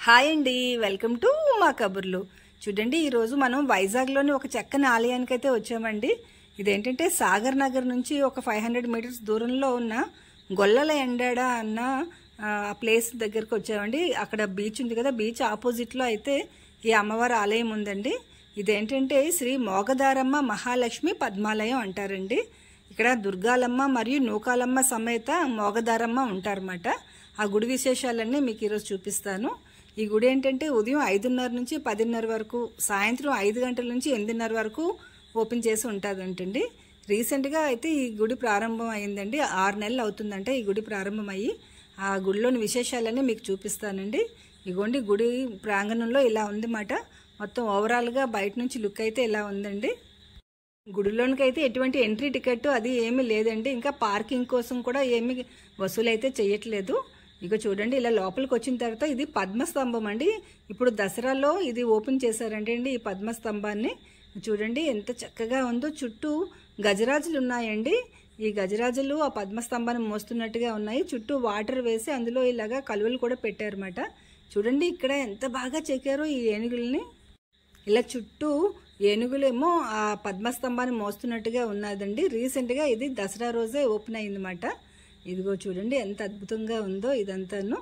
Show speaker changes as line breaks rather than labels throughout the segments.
Hi అండి welcome to మా కబుర్లు చూడండి ఈరోజు మనం వైజాగ్లోని ఒక చక్కని ఆలయానికి అయితే వచ్చామండి ఇదేంటంటే సాగర్ నగర్ నుంచి ఒక ఫైవ్ హండ్రెడ్ మీటర్స్ దూరంలో ఉన్న గొల్లల ఎండాడ అన్న ఆ ప్లేస్ దగ్గరకు వచ్చామండి అక్కడ బీచ్ ఉంది కదా బీచ్ ఆపోజిట్లో అయితే ఈ అమ్మవారి ఆలయం ఉందండి ఇదేంటంటే శ్రీ మోగదారమ్మ మహాలక్ష్మి పద్మాలయం అంటారండి ఇక్కడ దుర్గాలమ్మ మరియు నూకాలమ్మ సమేత మోగదారమ్మ ఉంటారన్నమాట ఆ గుడి విశేషాలన్నీ మీకు ఈరోజు చూపిస్తాను ఈ గుడి ఏంటంటే ఉదయం ఐదున్నర నుంచి పదిన్నర వరకు సాయంత్రం ఐదు గంటల నుంచి ఎనిమిదిన్నర వరకు ఓపెన్ చేసి ఉంటుందంటండి రీసెంట్గా అయితే ఈ గుడి ప్రారంభం అయిందండి ఆరు నెలలు అవుతుందంటే ఈ గుడి ప్రారంభం అయ్యి ఆ గుడిలోని విశేషాలన్నీ మీకు చూపిస్తానండి ఇగోండి గుడి ప్రాంగణంలో ఇలా ఉందన్నమాట మొత్తం ఓవరాల్గా బయట నుంచి లుక్ అయితే ఇలా ఉందండి గుడిలోనికి అయితే ఎటువంటి ఎంట్రీ టికెట్ అది ఏమీ లేదండి ఇంకా పార్కింగ్ కోసం కూడా ఏమీ వసూలు అయితే చేయట్లేదు ఇక చూడండి ఇలా లోపలికి వచ్చిన తర్వాత ఇది పద్మస్తంభం అండి ఇప్పుడు దసరాలో ఇది ఓపెన్ చేశారంటే అండి ఈ పద్మస్తంభాన్ని చూడండి ఎంత చక్కగా ఉందో చుట్టూ గజరాజులు ఉన్నాయండి ఈ గజరాజులు ఆ పద్మస్తంభాన్ని మోస్తున్నట్టుగా ఉన్నాయి చుట్టూ వాటర్ వేసి అందులో ఇలాగా కలువలు కూడా పెట్టారన్నమాట చూడండి ఇక్కడ ఎంత బాగా చెక్కారో ఈ ఏనుగుల్ని ఇలా చుట్టూ ఏనుగులేమో ఆ పద్మస్తంభాన్ని మోస్తున్నట్టుగా ఉన్నదండి రీసెంట్గా ఇది దసరా రోజే ఓపెన్ అయిందన్నమాట ఇదిగో చూడండి ఎంత అద్భుతంగా ఉందో ఇదంతాను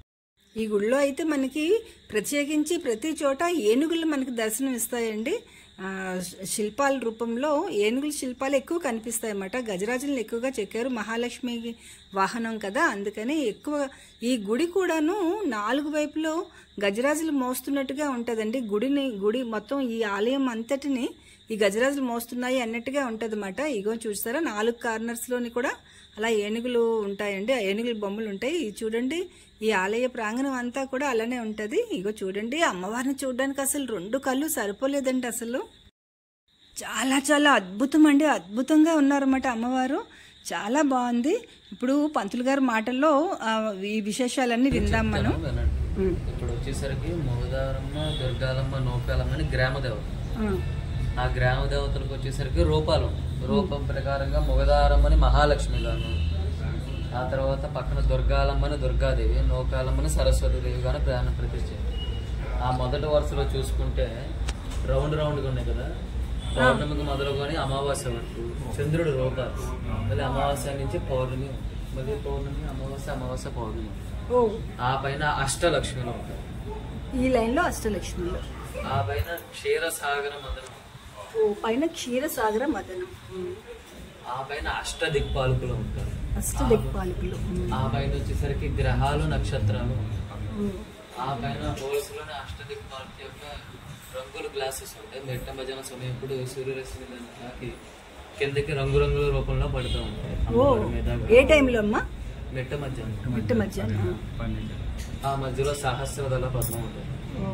ఈ గుడిలో అయితే మనకి ప్రత్యేకించి ప్రతి చోట ఏనుగులు మనకి దర్శనం ఇస్తాయండి ఆ, శిల్పాల రూపంలో ఏనుగుల శిల్పాలు ఎక్కువ కనిపిస్తాయి అన్నమాట గజరాజులను ఎక్కువగా చెక్కారు మహాలక్ష్మి వాహనం కదా అందుకని ఎక్కువ ఈ గుడి కూడాను నాలుగు వైపులో గజరాజులు మోస్తున్నట్టుగా ఉంటుందండి గుడిని గుడి మొత్తం ఈ ఆలయం అంతటిని ఈ గజరాజులు మోస్తున్నాయి అన్నట్టుగా ఉంటుందన్నమాట ఇగో చూస్తారా నాలుగు కార్నర్స్లోని కూడా అలా ఏనుగులు ఉంటాయండి ఆ ఏనుగుల బొమ్మలు ఉంటాయి ఇది చూడండి ఈ ఆలయ ప్రాంగణం అంతా కూడా అలానే ఉంటుంది ఇగో చూడండి అమ్మవారిని చూడడానికి అసలు రెండు కళ్ళు సరిపోలేదండి అసలు చాలా చాలా అద్భుతం అండి అద్భుతంగా ఉన్నారన్నమాట అమ్మవారు చాలా బాగుంది ఇప్పుడు పంతులు గారి మాటల్లో ఆ, ఈ విశేషాలన్నీ విందాం మనం
వినండి ఇప్పుడు వచ్చేసరికి మొగదారమ్మ దుర్గాలమ్మ నూకాలమ్మ అని గ్రామ దేవత ఆ గ్రామ దేవతలకు వచ్చేసరికి రూపాలు ఉన్నాయి. రూపం ప్రకారంగా మొగదారమ్మని మహాలక్ష్మి గాను ఆ తర్వాత పక్కన దుర్గాలమ్మని దుర్గాదేవి నూకాలమ్మని సరస్వతీదేవి గాను ప్రాణ ప్రతిష్ఠ ఆ మొదటి వరుసలో చూసుకుంటే రౌండ్ రౌండ్గా ఉన్నాయి కదా పౌర్ణమికి మొదలుకొని అమావాస్య వరకు చంద్రుడు రూపాలు మళ్ళీ అమావాస్య నుంచి పౌర్ణమి మళ్ళీ పౌర్ణమి అమావాస్య అమావాస్య పౌర్ణమి
ఓ
ఆ పైన అష్టలక్ష్మిలు ఉంటాయి
ఈ లైన్లో అష్టలక్ష్మిలో
ఆ పైన క్షీరసాగర మదనం
ఓ పైన క్షీరసాగర మదనం
ఆ పైన అష్ట దిక్పాలకులు ఉంటారు
అష్ట దిక్పాలకులు
ఆ పైన వచ్చేసరికి గ్రహాలు నక్షత్రాలు ఆ పైన హోల్స్ లోనే అష్ట దిక్పాలక యొక్క రంగుల గ్లాసెస్ ఉంటాయి మెట్ట భజన సమయప్పుడు సూర్యరశ్మి దాన్ని తాకి కిందకి రంగురంగుల రూపంలో పడుతూ ఉంటాయి
ఓ
అమ్మవారి మీద
ఏ టైంలో అమ్మా
మెట్ట మధ్యాహ్నం
మిట్ట మధ్యాహ్నం
ఆ మధ్యలో సహస్రదళ పద్మం ఉంటుంది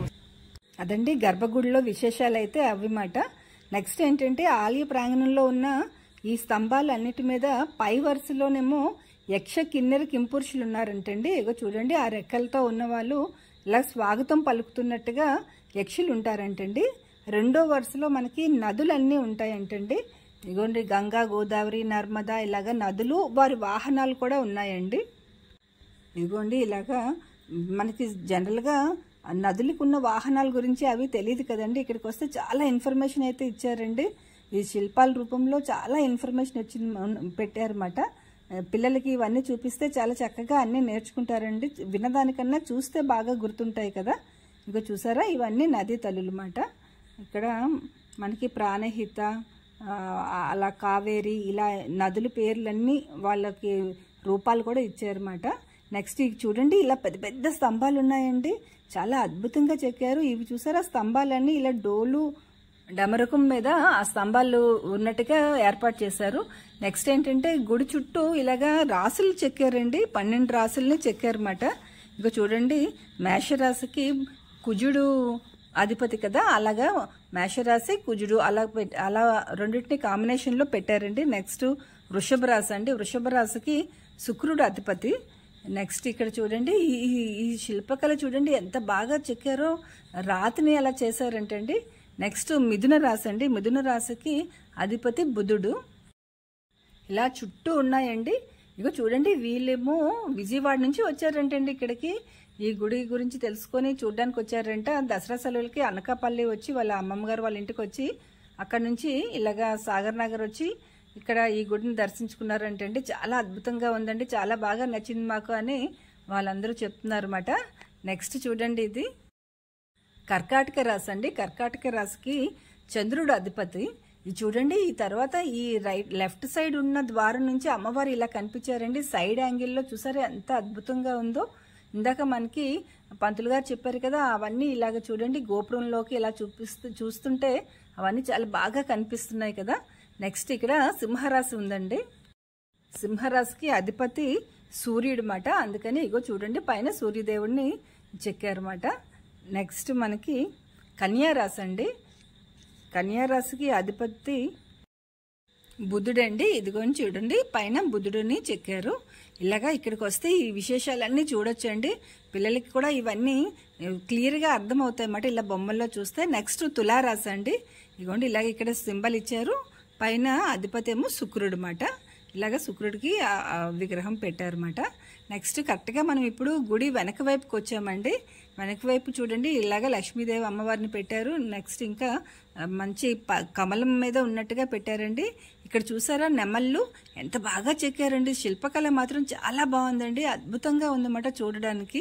అదండి గర్భగుడిలో విశేషాలు అయితే అవి మాట నెక్స్ట్ ఏంటంటే ఆలయ ప్రాంగణంలో ఉన్న ఈ స్తంభాలన్నిటి మీద పై వరుసలోనేమో యక్ష కిన్నెర కింపురుషులు ఉన్నారంటండి ఇగో చూడండి ఆ రెక్కలతో ఉన్న వాళ్ళు ఇలా స్వాగతం పలుకుతున్నట్టుగా యక్షులు ఉంటారంటండి రెండో వరుసలో మనకి నదులన్నీ ఉంటాయంటండి ఇగోండి గంగా గోదావరి నర్మదా ఇలాగ నదులు వారి వాహనాలు కూడా ఉన్నాయండి ఇదిగోండి ఇలాగా మనకి జనరల్గా ఆ నదులకు ఉన్న వాహనాల గురించి అవి తెలియదు కదండి ఇక్కడికి వస్తే చాలా ఇన్ఫర్మేషన్ అయితే ఇచ్చారండి ఈ శిల్పాల రూపంలో చాలా ఇన్ఫర్మేషన్ వచ్చింది మన- పెట్టారన్నమాట ఆ, పిల్లలకి ఇవన్నీ చూపిస్తే చాలా చక్కగా అన్నీ నేర్చుకుంటారండి వినదానికన్నా చూస్తే బాగా గుర్తుంటాయి కదా ఇక చూసారా ఇవన్నీ నదీ తల్లులు మాట ఇక్కడ మనకి ప్రాణహిత ఆ, అలా కావేరి ఇలా నదుల పేర్లన్నీ వాళ్ళకి రూపాలు కూడా ఇచ్చారన్నమాట నెక్స్ట్ ఇవి చూడండి ఇలా పెద్ద పెద్ద స్తంభాలు ఉన్నాయండి చాలా అద్భుతంగా చెక్కారు ఇవి చూసారా స్తంభాలన్నీ ఇలా డోలు డమరకం మీద ఆ స్తంభాలు ఉన్నట్టుగా ఏర్పాటు చేశారు నెక్స్ట్ ఏంటంటే గుడి చుట్టూ ఇలాగా రాసులు చెక్కారండి పన్నెండు రాసుల్ని చెక్కారన్నమాట ఇక చూడండి మేషరాశికి కుజుడు అధిపతి కదా అలాగా మేషరాశి కుజుడు అలా పెట్ అలా రెండింటిని కాంబినేషన్లో పెట్టారండి నెక్స్ట్ వృషభ రాశి అండి వృషభ రాశికి శుక్రుడు అధిపతి నెక్స్ట్ ఇక్కడ చూడండి ఈ ఈ- ఈ శిల్పకళ చూడండి ఎంత బాగా చెక్కారో రాతిని అలా చేశారంటండి నెక్స్ట్ మిథున రాశి అండి మిథున రాశికి అధిపతి బుధుడు ఇలా చుట్టూ ఉన్నాయండి ఇగో చూడండి వీళ్ళేమో విజయవాడ నుంచి వచ్చారంటండి ఇక్కడికి ఈ గుడి గురించి తెలుసుకొని చూడడానికి వచ్చారంట దసరా సెలవులకి అనకాపల్లి వచ్చి వాళ్ళ అమ్మమ్మ గారు వాళ్ళ ఇంటికి వచ్చి అక్కడ నుంచి ఇలాగా సాగర్ నగర్ వచ్చి ఇక్కడ ఈ గుడిని దర్శించుకున్నారంటే అండి చాలా అద్భుతంగా ఉందండి చాలా బాగా నచ్చింది మాకు అని వాళ్ళందరూ చెప్తున్నారన్నమాట నెక్స్ట్ చూడండి ఇది కర్కాటక రాశి అండి కర్కాటక రాశికి చంద్రుడు అధిపతి ఇది చూడండి ఈ తర్వాత ఈ రైట్ లెఫ్ట్ సైడ్ ఉన్న ద్వారం నుంచి అమ్మవారు ఇలా కనిపించారండి సైడ్ యాంగిల్లో చూసారా ఎంత అద్భుతంగా ఉందో ఇందాక మనకి పంతులు గారు చెప్పారు కదా అవన్నీ ఇలాగ చూడండి గోపురంలోకి ఇలా చూపిస్తూ చూస్తుంటే అవన్నీ చాలా బాగా కనిపిస్తున్నాయి కదా నెక్స్ట్ ఇక్కడ సింహరాశి ఉందండి సింహరాశికి అధిపతి సూర్యుడు మాట అందుకని ఇగో చూడండి పైన సూర్యదేవుడిని చెక్కారన్నమాట నెక్స్ట్ మనకి కన్యా రాశి అండి కన్యా రాశికి అధిపతి బుద్ధుడండి ఇదిగోని చూడండి పైన బుద్ధుడిని చెక్కారు ఇలాగా ఇక్కడికి వస్తే ఈ విశేషాలన్నీ చూడొచ్చండి పిల్లలకి కూడా ఇవన్నీ క్లియర్గా అర్థమవుతాయి అన్నమాట ఇలా బొమ్మల్లో చూస్తే నెక్స్ట్ తులారాశి అండి ఇదిగోండి ఇలాగ ఇక్కడ సింబల్ ఇచ్చారు పైన అధిపతి ఏమో శుక్రుడు మాట ఇలాగ శుక్రుడికి ఆ- ఆ విగ్రహం పెట్టారన్నమాట నెక్స్ట్ కరెక్ట్గా మనం ఇప్పుడు గుడి వెనక వైపుకి వచ్చామండి వెనక వైపు చూడండి ఇలాగ లక్ష్మీదేవి అమ్మవారిని పెట్టారు నెక్స్ట్ ఇంకా ఆ, మంచి ప- కమలం మీద ఉన్నట్టుగా పెట్టారండి ఇక్కడ చూసారా నెమళ్ళు ఎంత బాగా చెక్కారండి శిల్పకళ మాత్రం చాలా బాగుందండి అద్భుతంగా ఉందన్నమాట చూడడానికి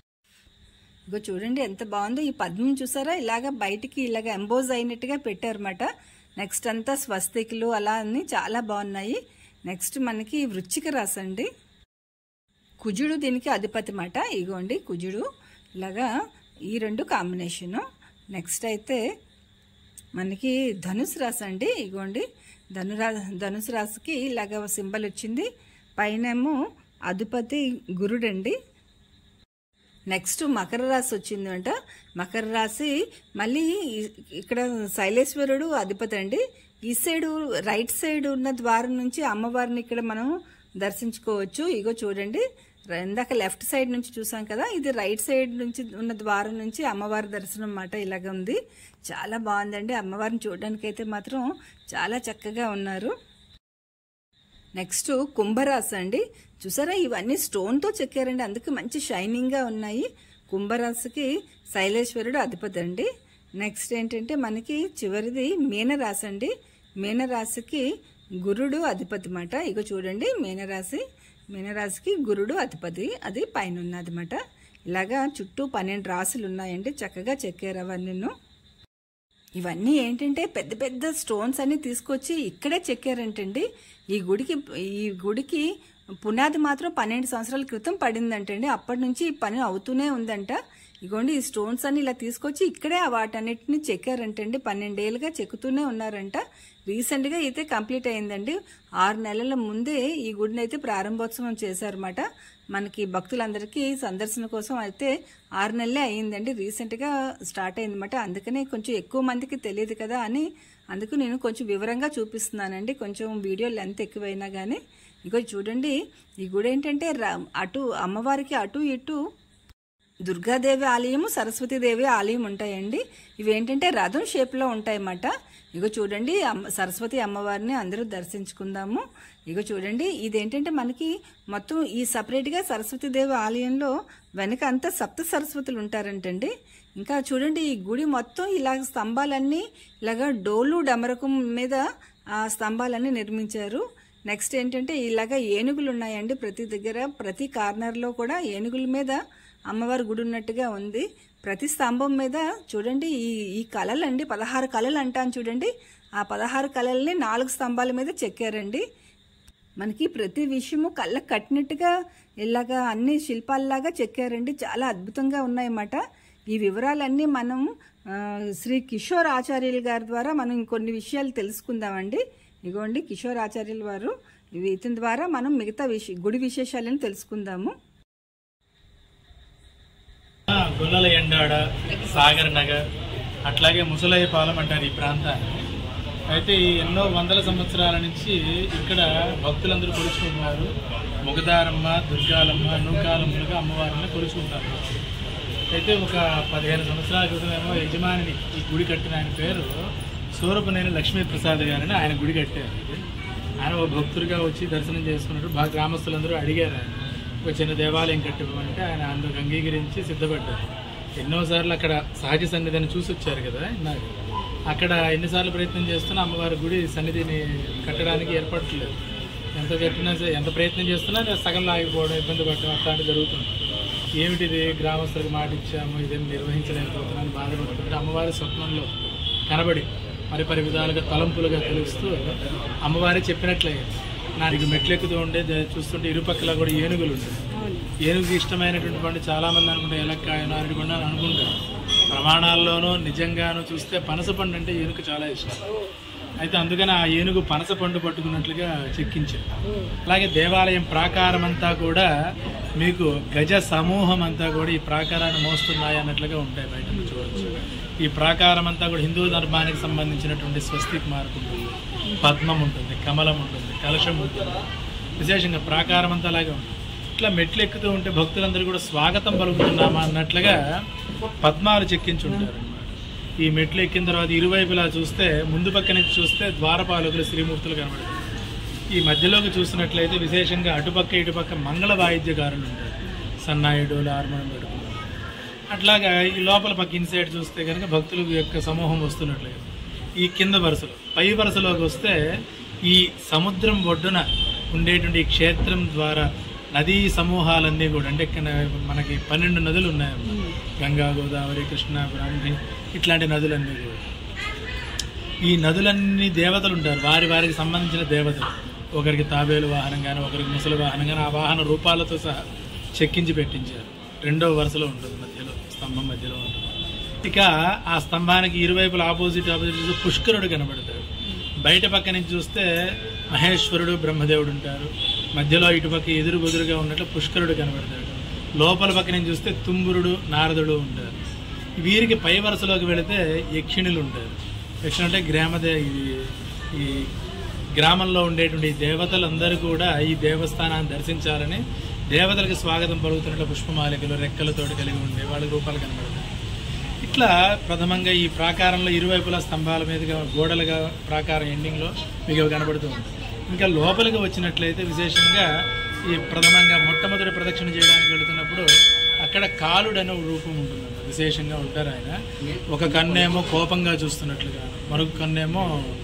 ఇగో చూడండి ఎంత బాగుందో ఈ పద్మం చూసారా ఇలాగ బయటికి ఇలాగ ఎంబోజ్ అయినట్టుగా పెట్టారన్నమాట నెక్స్ట్ అంతా స్వస్తికులు అలా అన్ని చాలా బాగున్నాయి నెక్స్ట్ మనకి వృచ్చిక రాశి అండి కుజుడు దీనికి అధిపతి మాట ఇగోండి కుజుడు ఇలాగా ఈ రెండు కాంబినేషను నెక్స్ట్ అయితే మనకి ధనుసు రాశి అండి ఇగోండి ధనురా ధనుసు రాశికి ఇలాగ సింబల్ వచ్చింది పైనేమో అధిపతి గురుడండి నెక్స్ట్ మకర రాశి వచ్చింది అంట మకర రాశి మళ్ళీ ఈ- ఇక్కడ శైలేశ్వరుడు అధిపతి అండి ఈ సైడ్ రైట్ సైడ్ ఉన్న ద్వారం నుంచి అమ్మవారిని ఇక్కడ మనం దర్శించుకోవచ్చు ఇగో చూడండి ర- ఇందాక లెఫ్ట్ సైడ్ నుంచి చూసాం కదా ఇది రైట్ సైడ్ నుంచి ఉన్న ద్వారం నుంచి అమ్మవారి దర్శనం అన్నమాట ఇలాగ ఉంది చాలా బాగుందండి అమ్మవారిని చూడడానికి అయితే మాత్రం చాలా చక్కగా ఉన్నారు నెక్స్ట్ కుంభరాశి అండి చూసారా ఇవన్నీ స్టోన్తో చెక్కారండి అందుకే మంచి షైనింగ్గా ఉన్నాయి కుంభరాశికి శైలేశ్వరుడు అధిపతి అండి నెక్స్ట్ ఏంటంటే మనకి చివరిది మీనరాశి అండి మీనరాశికి గురుడు అధిపతి మాట ఇగో చూడండి మీనరాశి మీనరాశికి గురుడు అధిపతి అది పైన ఉన్నదన్నమాట ఇలాగా చుట్టూ పన్నెండు రాశులు ఉన్నాయండి చక్కగా చెక్కారు అవన్నీ ఇవన్నీ ఏంటంటే పెద్ద పెద్ద స్టోన్స్ అన్ని తీసుకొచ్చి ఇక్కడే చెక్కారంటండి ఈ గుడికి ఈ గుడికి పునాది మాత్రం పన్నెండు సంవత్సరాల క్రితం పడిందంటండి అప్పటి నుంచి ఈ పని అవుతూనే ఉందంట ఇగోండి ఈ స్టోన్స్ అన్ని ఇలా తీసుకొచ్చి ఇక్కడే ఆ వాటన్నిటిని చెక్కారంటండి పన్నెండేళ్ళుగా చెక్కుతూనే ఉన్నారంట రీసెంట్గా అయితే కంప్లీట్ అయిందండి ఆరు నెలల ముందే ఈ గుడిని అయితే ప్రారంభోత్సవం చేశారన్నమాట మనకి భక్తులందరికీ సందర్శన కోసం అయితే ఆరు నెలలే అయ్యిందండి రీసెంట్గా స్టార్ట్ అయిందన్నమాట అందుకనే కొంచెం ఎక్కువ మందికి తెలియదు కదా అని అందుకు నేను కొంచెం వివరంగా చూపిస్తున్నానండి కొంచెం వీడియో లెంత్ ఎక్కువైనా కానీ ఇగో చూడండి ఈ గుడి ఏంటంటే ర- అటు అమ్మవారికి అటు ఇటు దుర్గాదేవి ఆలయము సరస్వతీదేవి ఆలయం ఉంటాయండి ఇవి ఏంటంటే రథం షేప్లో ఉంటాయన్నమాట ఇగో చూడండి అమ్మ సరస్వతి అమ్మవారిని అందరూ దర్శించుకుందాము ఇగో చూడండి ఇదేంటంటే మనకి మొత్తం ఈ సపరేట్గా సరస్వతీదేవి ఆలయంలో వెనక అంతా సప్త సరస్వతులు ఉంటారంటండి ఇంకా చూడండి ఈ గుడి మొత్తం ఇలాగ స్తంభాలన్నీ ఇలాగ డోలు డమరకం మీద ఆ స్తంభాలన్నీ నిర్మించారు నెక్స్ట్ ఏంటంటే ఇలాగ ఏనుగులు ఉన్నాయండి ప్రతి దగ్గర ప్రతి కార్నర్లో కూడా ఏనుగుల మీద అమ్మవారి గుడి ఉన్నట్టుగా ఉంది ప్రతి స్తంభం మీద చూడండి ఈ ఈ కళలండి పదహారు కళలు అంటాను చూడండి ఆ పదహారు కళల్ని నాలుగు స్తంభాల మీద చెక్కారండి మనకి ప్రతి విషయము కళ్ళకు కట్టినట్టుగా ఇలాగా అన్ని శిల్పాల్లాగా చెక్కారండి చాలా అద్భుతంగా ఉన్నాయన్నమాట ఈ వివరాలన్నీ మనం ఆ, శ్రీ కిషోర్ ఆచార్యులు గారి ద్వారా మనం ఇంకొన్ని విషయాలు తెలుసుకుందామండి ఇగోండి కిషోర్ ఆచార్యుల వారు ఇవి ఇతని ద్వారా మనం మిగతా విష గుడి విశేషాలను తెలుసుకుందాము
గొల్లల ఎండాడ సాగర్ నగర్ అట్లాగే ముసలయ్యపాలెం అంటారు ఈ ప్రాంతాన్ని అయితే ఈ ఎన్నో వందల సంవత్సరాల నుంచి ఇక్కడ భక్తులందరూ కొలుచుకుంటున్నారు ముగదారమ్మ దుర్గాలమ్మ నూకాలమ్మలుగా అమ్మవారిని కొలుచుకుంటారు అయితే ఒక పదిహేను సంవత్సరాల క్రితమేమో యజమానిని ఈ గుడి కట్టిన ఆయన పేరు సూరపనేని లక్ష్మీ ప్రసాద్ గారని ఆయన గుడి కట్టారు ఆయన ఒక భక్తుడిగా వచ్చి దర్శనం చేసుకున్నారు బాగా గ్రామస్తులందరూ అడిగారు ఆయన ఒక చిన్న దేవాలయం కట్టివ్వమంటే ఆయన అందుకు అంగీకరించి సిద్ధపడ్డారు ఎన్నోసార్లు అక్కడ సహజ సన్నిధిని చూసి వచ్చారు కదా ఇందాక అక్కడ ఎన్నిసార్లు ప్రయత్నం చేస్తున్నా అమ్మవారి గుడి సన్నిధిని కట్టడానికి ఏర్పడట్లేదు ఎంత చెప్పినా సరే ఎంత ప్రయత్నం చేస్తున్నా అది సగం ఆగిపోవడం ఇబ్బంది పడడం అట్లాంటివి జరుగుతుంది ఏమిటిది గ్రామస్తులకు మాట ఇచ్చాము ఇదేం నిర్వహించలేకపోతున్నాను బాధపడుతుంటే అమ్మవారి స్వప్నంలో కనబడి మరి పరి విధాలుగా తలంపులుగా తెలుస్తూ అమ్మవారి చెప్పినట్లే నాకు మెట్లెక్కుతూ ఉండే ద- చూస్తుంటే ఇరుపక్కల కూడా ఏనుగులు ఉంటాయి ఏనుగుకి ఇష్టమైనటువంటి పండు చాలా మంది అనుకుంటారు ఎలక్కాయ నారుడి పండు అని అనుకుంటారు ప్రమాణాల్లోనూ నిజంగాను చూస్తే పనస పండు అంటే ఏనుగు చాలా ఇష్టం అయితే అందుకని ఆ ఏనుగు పనస పండు పట్టుకున్నట్లుగా చెక్కించారు అలాగే దేవాలయం ప్రాకారం అంతా కూడా మీకు గజ సమూహం అంతా కూడా ఈ ప్రాకారాన్ని మోస్తున్నాయి అన్నట్లుగా ఉంటాయి బయట నుంచి చూడవచ్చు ఈ ప్రాకారం అంతా కూడా హిందూ ధర్మానికి సంబంధించినటువంటి స్వస్తిక్ మార్క్ ఉంటుంది పద్మం ఉంటుంది కమలం ఉంటుంది కలశం ఉంటుంది విశేషంగా ప్రాకారం అంతా అలాగే ఉంటుంది ఇట్లా మెట్లు ఎక్కుతూ ఉంటే భక్తులందరూ కూడా స్వాగతం పలుకుతున్నామా అన్నట్లుగా పద్మాలు చెక్కించుంటారు అన్నమాట ఈ మెట్లు ఎక్కిన తర్వాత ఇరువైపులా చూస్తే ముందు పక్క నుంచి చూస్తే ద్వారపాలకులు శ్రీమూర్తులు కనబడతారు ఈ మధ్యలోకి చూసినట్లయితే విశేషంగా అటుపక్క ఇటుపక్క మంగళ వాయిద్యకారులు ఉంటారు సన్నాయుడు హార్మోనియం పెట్టుకున్నారు అట్లాగా ఈ లోపల పక్క ఇన్సైడ్ చూస్తే కనుక భక్తుల యొక్క సమూహం వస్తున్నట్లుగా ఈ కింద వరుసలో పై వరుసలోకి వస్తే ఈ సముద్రం ఒడ్డున ఉండేటువంటి ఈ క్షేత్రం ద్వారా నదీ సమూహాలన్నీ కూడా అంటే ఇక్కడ మనకి పన్నెండు నదులు ఉన్నాయి గంగా గోదావరి కృష్ణ బ్రాహ్మణి ఇట్లాంటి నదులన్నీ కూడా ఈ నదులన్నీ దేవతలు ఉంటారు వారి వారికి సంబంధించిన దేవతలు ఒకరికి తాబేలు వాహనం కానీ ఒకరికి ముసలి వాహనం కానీ ఆ వాహన రూపాలతో సహా చెక్కించి పెట్టించారు రెండో వరుసలో ఉంటుంది మధ్యలో స్తంభం మధ్యలో ఉంటుంది ఇక ఆ స్తంభానికి ఇరువైపుల ఆపోజిట్ ఆపోజిట్ చూస్తే పుష్కరుడు కనబడతాడు బయట పక్క నుంచి చూస్తే మహేశ్వరుడు బ్రహ్మదేవుడు ఉంటారు మధ్యలో ఇటుపక్క ఎదురు బెదురుగా ఉన్నట్లు పుష్కరుడు కనబడతాడు లోపల పక్క నుంచి చూస్తే తుంబురుడు నారదుడు ఉంటారు వీరికి పై వరుసలోకి వెళితే యక్షిణులు ఉంటారు యక్షిణ అంటే గ్రామదే ఇది ఈ గ్రామంలో ఉండేటువంటి దేవతలందరూ కూడా ఈ దేవస్థానాన్ని దర్శించాలని దేవతలకు స్వాగతం పలుకుతున్నట్లు పుష్పమాలికలు రెక్కలతోటి కలిగి ఉండే వాళ్ళ రూపాలు కనబడతాయి ఇట్లా ప్రథమంగా ఈ ప్రాకారంలో ఇరువైపులా స్తంభాల మీదుగా గోడలుగా ప్రాకారం ఎండింగ్లో మీకు అవి కనబడుతూ ఉంటాయి ఇంకా లోపలికి వచ్చినట్లయితే విశేషంగా ఈ ప్రథమంగా మొట్టమొదటి ప్రదక్షిణ చేయడానికి వెళుతున్నప్పుడు అక్కడ కాలుడు అనే ఒక రూపం ఉంటుంది విశేషంగా ఉంటారు ఆయన ఒక కన్నేమో కోపంగా చూస్తున్నట్లుగా మరొక కన్నేమో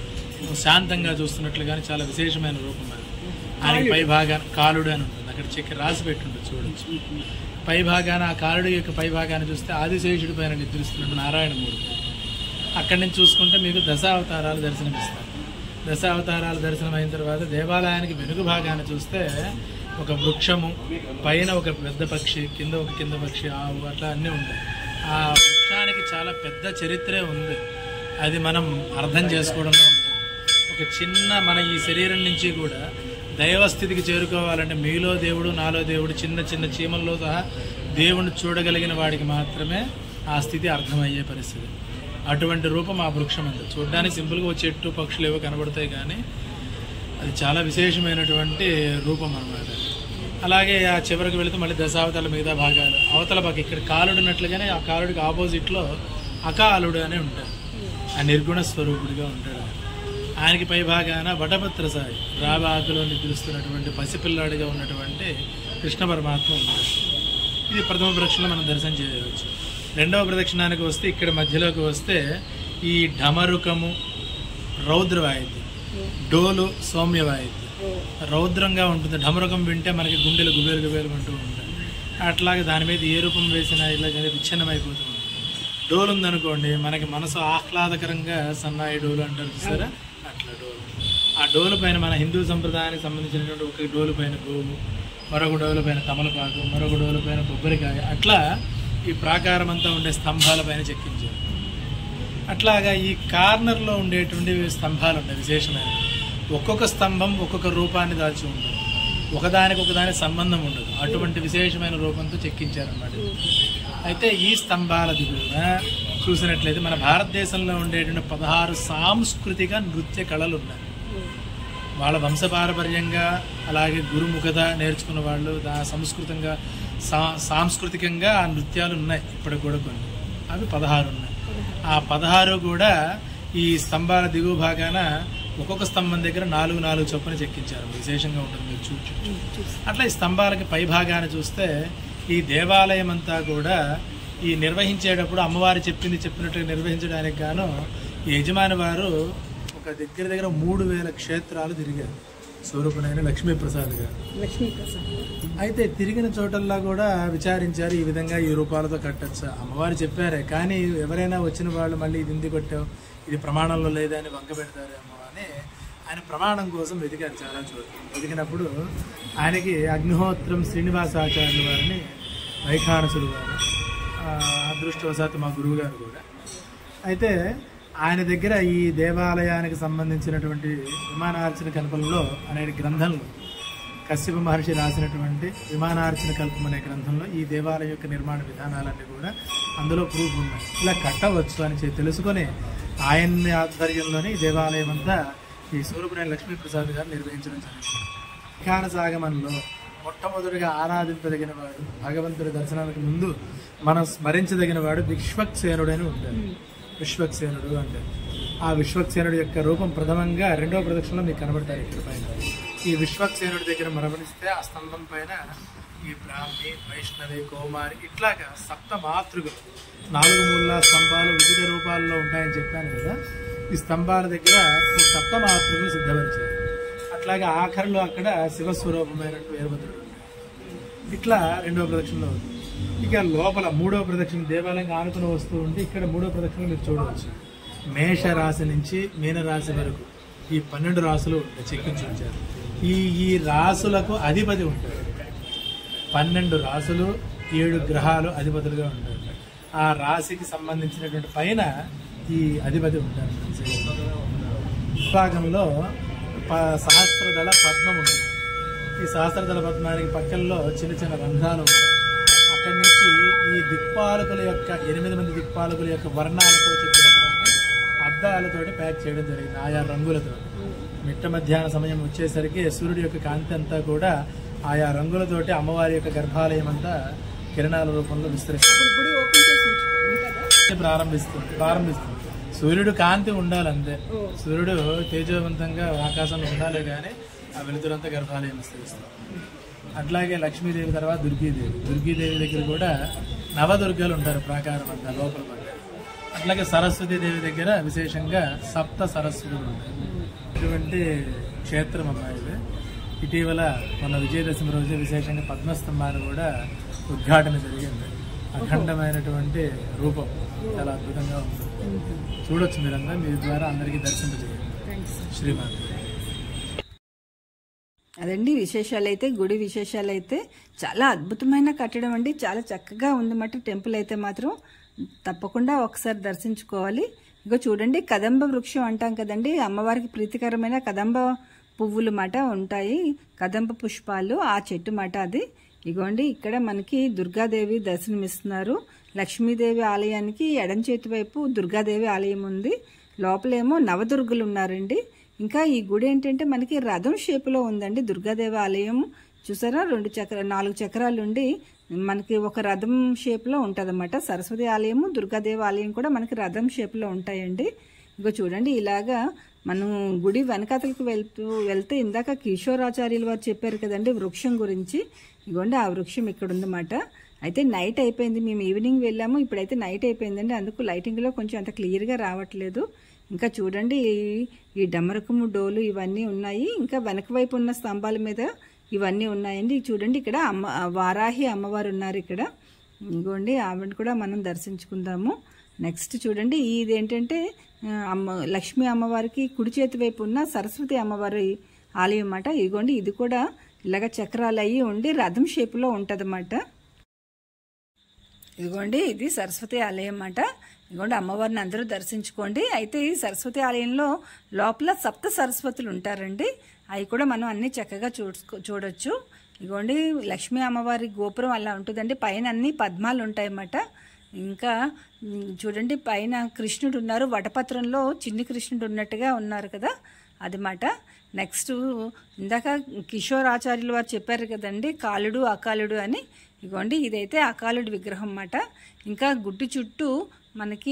శాంతంగా చూస్తున్నట్లుగా చాలా విశేషమైన రూపం అది ఆయన పై భాగాన కాలుడు అని ఉంటుంది అక్కడ చెక్కి రాసి పెట్టుంటుంది చూడొచ్చు పై భాగాన ఆ కాలుడి యొక్క పై భాగాన్ని చూస్తే ఆదిశేషుడి పైన నిద్రిస్తున్నట్టు నారాయణమూర్తి అక్కడి నుంచి చూసుకుంటే మీకు దశావతారాలు దర్శనమిస్తారు దశావతారాలు దర్శనం అయిన తర్వాత దేవాలయానికి వెనుక భాగాన్ని చూస్తే ఒక వృక్షము పైన ఒక పెద్ద పక్షి కింద ఒక కింద పక్షి ఆవు అట్లా అన్నీ ఉంటాయి ఆ వృక్షానికి చాలా పెద్ద చరిత్రే ఉంది అది మనం అర్థం చేసుకోవడంలో ఉంటుంది ఒక చిన్న మన ఈ శరీరం నుంచి కూడా దైవస్థితికి చేరుకోవాలంటే మీలో దేవుడు నాలో దేవుడు చిన్న చిన్న చీమల్లో సహా దేవుణ్ణి చూడగలిగిన వాడికి మాత్రమే ఆ స్థితి అర్థమయ్యే పరిస్థితి అటువంటి రూపం ఆ వృక్షం అంతే చూడడానికి సింపుల్గా ఒక చెట్టు పక్షులు ఏవో కనబడతాయి కానీ అది చాలా విశేషమైనటువంటి రూపం అన్నమాట అలాగే ఆ చివరికి వెళితే మళ్ళీ దశావతాల మిగతా భాగాలు అవతల పక్క ఇక్కడ కాలుడు ఉన్నట్లుగానే ఆ కాలుడికి ఆపోజిట్లో అకాలుడు అనే ఉంటాడు ఆ నిర్గుణ స్వరూపుడిగా ఉంటాడు ఆయన. ఆయనకి పై భాగాన వటభద్ర సాయి రావి ఆకులో నిద్రిస్తున్నటువంటి పసిపిల్లాడిగా ఉన్నటువంటి కృష్ణ పరమాత్మ ఉన్నాడు ఇది ప్రథమ ప్రదక్షిణలో మనం దర్శనం చేయవచ్చు రెండవ ప్రదక్షిణానికి వస్తే ఇక్కడ మధ్యలోకి వస్తే ఈ ఢమరుకము రౌద్ర వాయిద్యం డోలు సౌమ్య వాయిద్యం రౌద్రంగా ఉంటుంది ఢమరుకం వింటే మనకి గుండెలు గుబేలు గుబేలు అంటూ ఉంటాయి అట్లాగే దాని మీద ఏ రూపం వేసినా ఇలా కానీ విచ్ఛిన్నమైపోతూ ఉంటుంది డోలు ఉందనుకోండి మనకి మనసు ఆహ్లాదకరంగా సన్నాయి డోలు అంటారు చూసారా అట్లా డోలు ఆ డోలు పైన మన హిందూ సంప్రదాయానికి సంబంధించినటువంటి ఒక డోలు పైన గోవు మరొక డోలు పైన తమలపాకు మరొక డోలు పైన కొబ్బరికాయ అట్లా ఈ ప్రాకారం అంతా ఉండే స్తంభాల పైన చెక్కించారు అట్లాగా ఈ కార్నర్లో ఉండేటువంటి స్తంభాలు ఉంటాయి విశేషమైన ఒక్కొక్క స్తంభం ఒక్కొక్క రూపాన్ని దాల్చి ఉంటుంది ఒకదానికి ఒకదానికి సంబంధం ఉండదు అటువంటి విశేషమైన రూపంతో చెక్కించారన్నమాట అయితే ఈ స్తంభాల దిగువన చూసినట్లయితే మన భారతదేశంలో ఉండేటువంటి పదహారు సాంస్కృతిక నృత్య కళలు ఉన్నాయి వాళ్ళ వంశపారపర్యంగా అలాగే గురుముఖత నేర్చుకున్న వాళ్ళు దా సంస్కృతంగా సా సాంస్కృతికంగా ఆ నృత్యాలు ఉన్నాయి ఇప్పటికి కూడా కొన్ని అవి పదహారు ఉన్నాయి ఆ పదహారు కూడా ఈ స్తంభాల దిగువ భాగాన ఒక్కొక్క స్తంభం దగ్గర నాలుగు నాలుగు చొప్పున చెక్కించారు విశేషంగా ఉంటుంది మీరు చూడొచ్చు అట్లా ఈ స్తంభాలకి పై భాగాన్ని చూస్తే ఈ దేవాలయం అంతా కూడా ఈ నిర్వహించేటప్పుడు అమ్మవారు చెప్పింది చెప్పినట్టుగా నిర్వహించడానికి గాను ఈ యజమాని వారు ఒక దగ్గర దగ్గర మూడు వేల క్షేత్రాలు తిరిగారు స్వరూపునైన లక్ష్మీప్రసాద్ గారు
లక్ష్మీప్రసాద్
అయితే తిరిగిన చోటల్లా కూడా విచారించారు ఈ విధంగా ఈ రూపాలతో కట్టచ్చా అమ్మవారు చెప్పారే కానీ ఎవరైనా వచ్చిన వాళ్ళు మళ్ళీ ఇది ఎందుకు కొట్టావు ఇది ప్రమాణంలో లేదా అని వంక పెడతారేమో అని ఆయన ప్రమాణం కోసం వెతికారు చాలా చోట్ల వెతికినప్పుడు ఆయనకి అగ్నిహోత్రం శ్రీనివాసాచార్యుల వారిని వైఖానసులు గారు ఆ, అదృష్టవశాత్తు మా గురువు గారు కూడా అయితే ఆయన దగ్గర ఈ దేవాలయానికి సంబంధించినటువంటి విమానార్చన కల్పంలో అనే గ్రంథంలో కశ్యప మహర్షి రాసినటువంటి విమానార్చన కల్పం అనే గ్రంథంలో ఈ దేవాలయం యొక్క నిర్మాణ విధానాలన్నీ కూడా అందులో ప్రూఫ్ ఉన్నాయి ఇలా కట్టవచ్చు అని చెప్పి తెలుసుకొని ఆయన్ని ఆధ్వర్యంలోనే ఈ దేవాలయం అంతా ఈ సూర్యపురేణ లక్ష్మీప్రసాద్ గారు నిర్వహించడం జరిగింది విజ్ఞాన సాగమంలో మొట్టమొదటిగా ఆరాధింపదగిన వాడు భగవంతుడి దర్శనానికి ముందు మనం స్మరించదగిన వాడు విశ్వక్సేనుడు అని ఉంటాడు విశ్వక్సేనుడు అంటే ఆ విశ్వక్సేనుడు యొక్క రూపం ప్రథమంగా రెండవ ప్రదక్షిణలో మీకు కనబడతారు ఇక్కడ పైన ఈ విశ్వక్సేనుడి దగ్గర మరమనిస్తే ఆ స్తంభం పైన ఈ బ్రాహ్మి వైష్ణవి కౌమారి ఇట్లాగా సప్త మాతృకలు నాలుగు మూల స్తంభాలు వివిధ రూపాల్లో ఉంటాయని చెప్పాను కదా ఈ స్తంభాల దగ్గర ఈ సప్త మాతృకలు సిద్ధపరిచారు అట్లాగే ఆఖరిలో అక్కడ శివస్వరూపమైనటువంటి వీరభద్రుడు ఉంటాడు. ఇట్లా రెండవ ప్రదక్షిణలో ఉంది ఇక లోపల మూడవ ప్రదక్షిణ దేవాలయంగా ఆనుకుని వస్తూ ఉంటే ఇక్కడ మూడవ ప్రదక్షిణ మీరు చూడవచ్చు మేష రాశి నుంచి మీన రాశి వరకు ఈ పన్నెండు రాసులు ఉంటాయి చెక్కించి ఉంచారు ఈ ఈ రాసులకు అధిపతి ఉంటాడు పన్నెండు రాసులు ఏడు గ్రహాలు అధిపతులుగా ఉంటారు ఆ రాశికి సంబంధించినటువంటి పైన ఈ అధిపతి ఉంటారు విభాగంలో ప సహస్రదళ పద్మం ఉంటుంది ఈ సహస్రదళ పద్మానికి పక్కల్లో చిన్న చిన్న రంధ్రాలు ఉంటాయి అక్కడి నుంచి ఈ దిక్పాలకుల యొక్క ఎనిమిది మంది దిక్పాలకుల యొక్క వర్ణాలతో చెప్పినటువంటి అద్దాలతోటి ప్యాక్ చేయడం జరిగింది ఆయా రంగులతో మిట్ట మధ్యాహ్న సమయం వచ్చేసరికి సూర్యుడి యొక్క కాంతి అంతా కూడా ఆయా రంగులతోటి అమ్మవారి యొక్క గర్భాలయం అంతా కిరణాల రూపంలో విస్తరిస్తుంది
ఇప్పుడు గుడి ఓపెన్ చేసి ఉంచు- ఉంటుందా
ప్రారంభిస్తుంది ప్రారంభిస్తుంది సూర్యుడు కాంతి ఉండాలి అంతే
ఓ.
సూర్యుడు తేజవంతంగా ఆకాశంలో ఉండాలి కానీ ఆ వెలుతురంతా గర్భాలయం విస్తరిస్తుంది అట్లాగే లక్ష్మీదేవి తర్వాత దుర్గీదేవి దుర్గీదేవి దగ్గర కూడా నవదుర్గలు ఉంటారు ప్రాకారం అంతా లోపల పడ్డ అట్లాగే సరస్వతి దేవి దగ్గర విశేషంగా సప్త సరస్వతులు ఉంటాయి ఇటువంటి క్షేత్రం అమ్మాయి ఇది ఇటీవల మన విజయదశమి రోజు విశేషంగా పద్మస్తంభాన్ని కూడా ఉద్ఘాటన జరిగింది అఖండమైనటువంటి రూపం చాలా అద్భుతంగా ఉంది చూడొచ్చు మీరంతా మీ ద్వారా అందరికీ దర్శింపజేయండి
థ్యాంక్స్
శ్రీమాన్
అదండి విశేషాలు అయితే గుడి విశేషాలు అయితే చాలా అద్భుతమైన కట్టడం అండి చాలా చక్కగా ఉంది మాట టెంపుల్ అయితే మాత్రం తప్పకుండా ఒకసారి దర్శించుకోవాలి ఇగో చూడండి కదంబ వృక్షం అంటాం కదండి అమ్మవారికి ప్రీతికరమైన కదంబ పువ్వులు మాట ఉంటాయి కదంబ పుష్పాలు ఆ చెట్టు మాట అది ఇగోండి ఇక్కడ మనకి దుర్గాదేవి దర్శనమిస్తున్నారు లక్ష్మీదేవి ఆలయానికి ఎడం చేతి వైపు దుర్గాదేవి ఆలయం ఉంది లోపలేమో నవదుర్గులు ఉన్నారండి ఇంకా ఈ గుడి ఏంటంటే మనకి రథం షేపులో ఉందండి దుర్గాదేవి ఆలయం చూసారా రెండు చక్ర నాలుగు చక్రాలు ఉండి మనకి ఒక రథం షేప్లో ఉంటుందన్నమాట సరస్వతి ఆలయము దుర్గాదేవి ఆలయం కూడా మనకి రథం షేప్లో ఉంటాయండి ఇగో చూడండి ఇలాగా మనం గుడి వెనకాతలకు వెళ్తూ వెళ్తే ఇందాక కిషోరాచార్యులు వారు చెప్పారు కదండి వృక్షం గురించి ఇగోండి ఆ వృక్షం ఇక్కడ ఉందన్నమాట అయితే నైట్ అయిపోయింది మేము ఈవినింగ్ వెళ్ళాము ఇప్పుడైతే నైట్ అయిపోయిందండి అందుకు లైటింగ్లో కొంచెం అంత క్లియర్గా రావట్లేదు ఇంకా చూడండి ఈ- ఈ డమరకము డోలు ఇవన్నీ ఉన్నాయి ఇంకా వెనక వైపు ఉన్న స్తంభాల మీద ఇవన్నీ ఉన్నాయండి చూడండి ఇక్కడ అమ్మ వారాహి అమ్మవారు ఉన్నారు ఇక్కడ ఇంకోండి ఆవిడ కూడా మనం దర్శించుకుందాము నెక్స్ట్ చూడండి ఇది ఏంటంటే ఆ, అమ్మ లక్ష్మీ అమ్మవారికి కుడి చేతి వైపు ఉన్న సరస్వతి అమ్మవారి ఆలయం అన్నమాట ఇదిగోండి ఇది కూడా ఇలాగ చక్రాలు అయ్యి ఉండి రథం షేపులో ఉంటుందన్నమాట ఇదిగోండి ఇది సరస్వతి ఆలయం అన్నమాట ఇదిగోండి అమ్మవారిని అందరూ దర్శించుకోండి అయితే ఈ సరస్వతి ఆలయంలో లోపల సప్త సరస్వతులు ఉంటారండి అవి కూడా మనం అన్ని చక్కగా చూసుకో చూడొచ్చు ఇదిగోండి లక్ష్మీ అమ్మవారి గోపురం అలా ఉంటుందండి పైన అన్ని పద్మాలు ఉంటాయన్నమాట ఇంకా ఉమ్, చూడండి పైన కృష్ణుడు ఉన్నారు వటపత్రంలో చిన్ని కృష్ణుడు ఉన్నట్టుగా ఉన్నారు కదా అది మాట నెక్స్ట్ ఇందాక కిషోర్ ఆచార్యులు వారు చెప్పారు కదండి కాలుడు అకాలుడు అని ఇగోండి ఇదైతే అకాలుడి విగ్రహం అన్నమాట ఇంకా గుడ్డు చుట్టూ మనకి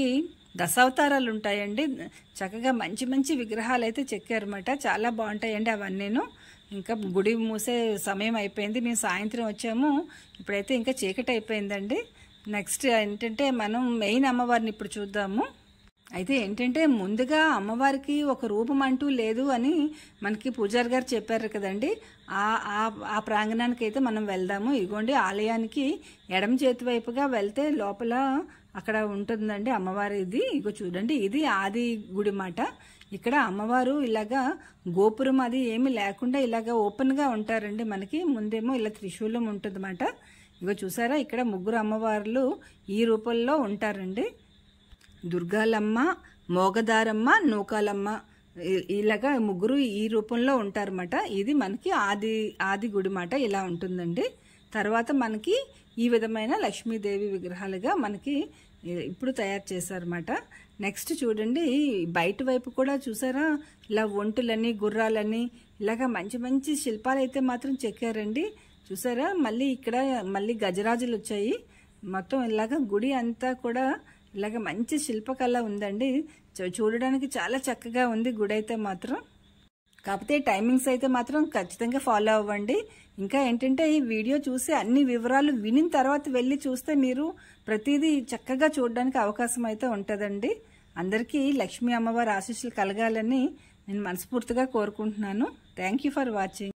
దశావతారాలు ఉంటాయండి చక్కగా మంచి మంచి విగ్రహాలు అయితే చెక్కారన్నమాట చాలా బాగుంటాయండి అవన్నీను ఇంకా గుడి మూసే సమయం అయిపోయింది మేము సాయంత్రం వచ్చాము ఇప్పుడైతే ఇంకా చీకటి అయిపోయిందండి నెక్స్ట్ ఏంటంటే మనం మెయిన్ అమ్మవారిని ఇప్పుడు చూద్దాము అయితే ఏంటంటే ముందుగా అమ్మవారికి ఒక రూపం అంటూ లేదు అని మనకి పూజారి గారు చెప్పారు కదండి ఆ ఆ- ఆ ప్రాంగణానికి అయితే మనం వెళ్దాము ఇదిగోండి ఆలయానికి ఎడమ చేతి వైపుగా వెళ్తే లోపల అక్కడ ఉంటుందండి అమ్మవారి ఇది ఇగో చూడండి ఇది ఆది గుడి మాట ఇక్కడ అమ్మవారు ఇలాగా గోపురం అది ఏమీ లేకుండా ఇలాగా ఓపెన్గా ఉంటారండి మనకి ముందేమో ఇలా త్రిశూలం ఉంటుందన్నమాట ఇగో చూసారా ఇక్కడ ముగ్గురు అమ్మవార్లు ఈ రూపంలో ఉంటారండి దుర్గాలమ్మ మోగదారమ్మ నూకాలమ్మ ఇ- ఇలాగా ముగ్గురు ఈ రూపంలో ఉంటారన్నమాట ఇది మనకి ఆది ఆది గుడి మాట ఇలా ఉంటుందండి తర్వాత మనకి ఈ విధమైన లక్ష్మీదేవి విగ్రహాలుగా మనకి ఇ- ఇప్పుడు తయారు చేశారన్నమాట నెక్స్ట్ చూడండి బయట వైపు కూడా చూసారా ఇలా ఒంటులని గుర్రాలని ఇలాగా మంచి మంచి శిల్పాలు అయితే మాత్రం చెక్కారండి చూసారా మళ్ళీ ఇక్కడ మళ్ళీ గజరాజులు వచ్చాయి మొత్తం ఇలాగ గుడి అంతా కూడా ఇలాగ మంచి శిల్పకళ ఉందండి చూ- చూడడానికి చాలా చక్కగా ఉంది గుడి అయితే మాత్రం కాకపోతే టైమింగ్స్ అయితే మాత్రం ఖచ్చితంగా ఫాలో అవ్వండి ఇంకా ఏంటంటే ఈ వీడియో చూసి అన్ని వివరాలు వినిన తర్వాత వెళ్ళి చూస్తే మీరు ప్రతిదీ చక్కగా చూడడానికి అవకాశం అయితే ఉంటుందండి అందరికీ లక్ష్మీ అమ్మవారి ఆశీస్సులు కలగాలని నేను మనస్ఫూర్తిగా కోరుకుంటున్నాను థ్యాంక్ యూ ఫర్ వాచింగ్